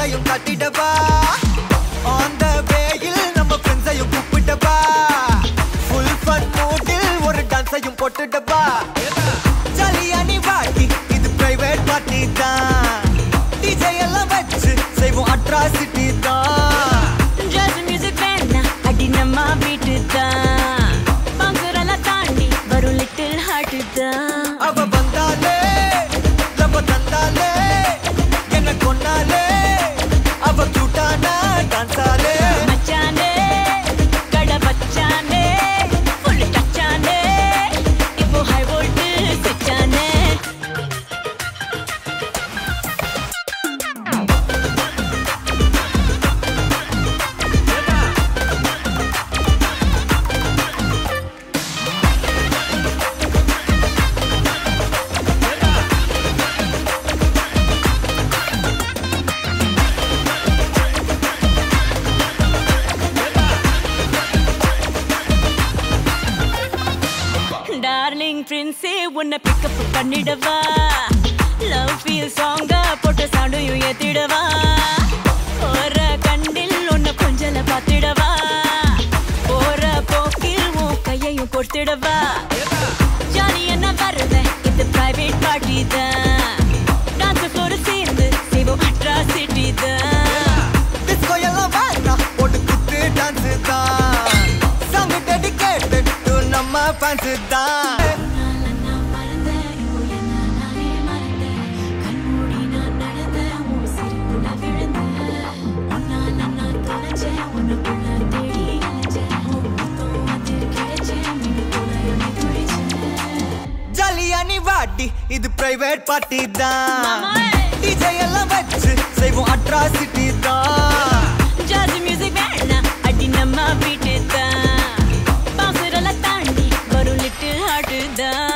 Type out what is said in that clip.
கையும் கட்டிடவா on the வேயில் நம்ம ஃப்ரெண்ட்ஸையும் கூப்பிட்டவா full fun மூடில் ஒரு டான்ஸையும் போட்டுடவா ஜாலியா நீ வாட்டி இது பிரைவேட் பார்ட்டி தான் டிஜே எல்லாம் வச்சு செய்வோம் அட்ராசிட்டி தான் ஜாஸ் மியூசிக் வேணா அடி நம்ம வீட்டு தான் பங்குரெல்லாம் தாண்டி வரும் லிட்டில் ஹார்ட் தான் அவ வந்தாலே லவ தந்தாலே என்ன கொன்னாலே அவ கியூட்டானா டான்ஸாலே மச்சானே கட வச்சானே ஃபுல் டச்சானே இப்போ ஹை வோல்ட் செச்சானே டார்லிங் பிரின்ஸே உன்னை பிக்கப் பண்ணிடவா லவ் ஃபீல் சாங்கா போட்ட சவுண்டையும் ஏத்திடவா போற கண்டில் உன்னை கொஞ்சல பார்த்திடவா போற போக்கில் உன் கையையும் கொடுத்திடவா ஜாலி என்ன வருவேன் இது பிரைவேட் பார்ட்டி தான் டான்ஸ் ஃப்ளோர் சேர்ந்து செய்வோம் அட்ராசிட்டி தான் டிஸ்கோ எல்லாம் வேண்டாம் போட்டு குத்து டான்ஸ் தான் சாங் டெடிகேட்டட் டு நம்ம ஃபேன்ஸ் தான் ஜாலியா நீ வாட்டி இது பிரைவேட் பார்ட்டி தான் மாமா. டிஜே எல்லாம் வச்சு செய்வோம் அட்ராசிட்டி தான் ஜாஸ் மியூசிக் வேணா அடி நம்ம வீட்டு தான் பாசுரெல்லாம் தாண்டி வரும் லிட்டில் ஹார்ட் தான்